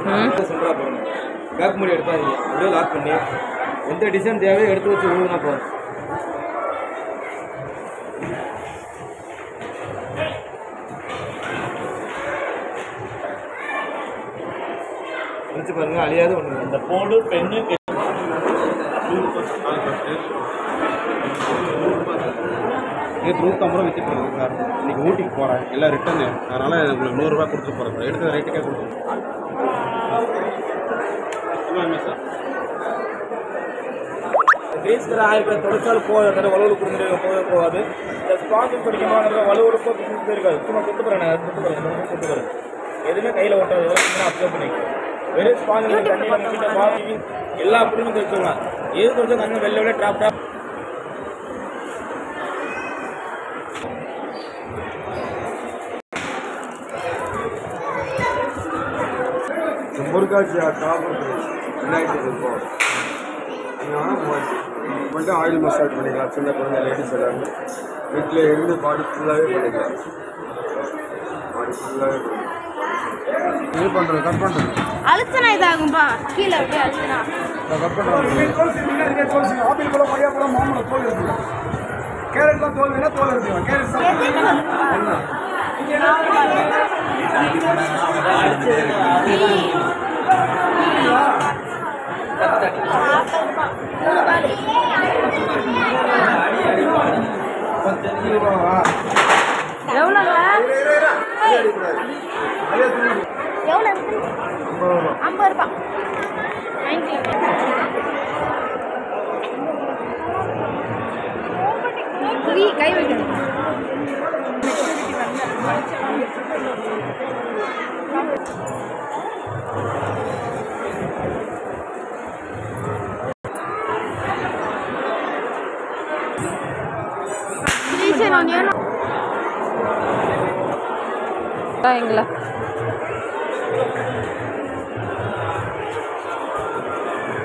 சொல்கிறா பாருங்க பேக் மூடி எடுக்காதீங்க அப்படியே லாக் பண்ணி எந்த டிசைன் தேவையோ எடுத்து வச்சு ஊதுனா போதும் வச்சு பாருங்க அழியாத ஒன்று இந்த போடு பெண்ணு நேற்று நூற்றம்பது ரூபா வித்துட்டு இருக்கு சார் இன்னைக்கு ஊட்டிக்கு போகிறேன் எல்லாம் ரிட்டர்னு அதனால் உங்களுக்கு நூறுரூவா கொடுத்துட்டு போகிறேன் சார் எடுத்த ரேட்டுக்கே கொடுத்துருங்க சார் கிரீஸ் கலர் ஆயிரம் ரூபாய் தொடச்சாலும் போகாது அந்த வலுவலுக்கு கொடுத்துட்டு போகவே போகாது இந்த ஸ்பாஞ்சிங் படிக்கும்போது வலுவலுக்கோ பிசுக்கு இருக்காது சும்மா கொத்து பாருங்க கொத்து பாருங்க கொத்து பாருங்க எதுவுமே கையில் ஓட்டாது இதெல்லாம் அப்சர்வ் பண்ணிக்கலாம் வெறும் ஸ்பாஞ்சில் தண்ணி கிட்ட பாதி எல்லா பொருளும் தெரிச்சுக்கலாம் எது கொஞ்சம் கொஞ்சம் வெளில வெளில ட்ராப் ட்ராப் முருகாட்சி டாப் ரெண்டாயிரத்தி இருக்கும் நீங்கள் வேணால் மூவாயிரத்தி மட்டும் ஆயில் மசாஜ் பண்ணிக்கலாம் சின்ன குழந்தை லேடிஸ் எல்லாருமே வீட்டில் இருந்து பாடி ஃபுல்லாகவே பண்ணிக்கலாம் பாடி ஃபுல்லாகவே பண்ணிக்கலாம் இது பண்ணுறது கட் பண்ணுறது அழுத்தினா இதாகும்பா கீழே அப்படியே அழுத்தினா கட் பண்ணுறது ஆப்பிள் பழம் கொய்யா பழம் மாம்பழம் தோல் எடுத்துக்கலாம் கேரட்லாம் தோல் வேணா தோல் எடுத்துக்கலாம் கேரட் என்ன எவ்வளோங்க எவ்வளோ இருக்கு ஐம்பது ரூபா தேங்க்யூ புரி கை வைக்கணும் ஈஸியாக நான் ஏன்னா எங்களா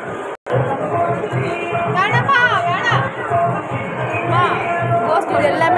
வேணாப்பா வேணாம் கோஸ்ட் எல்லாமே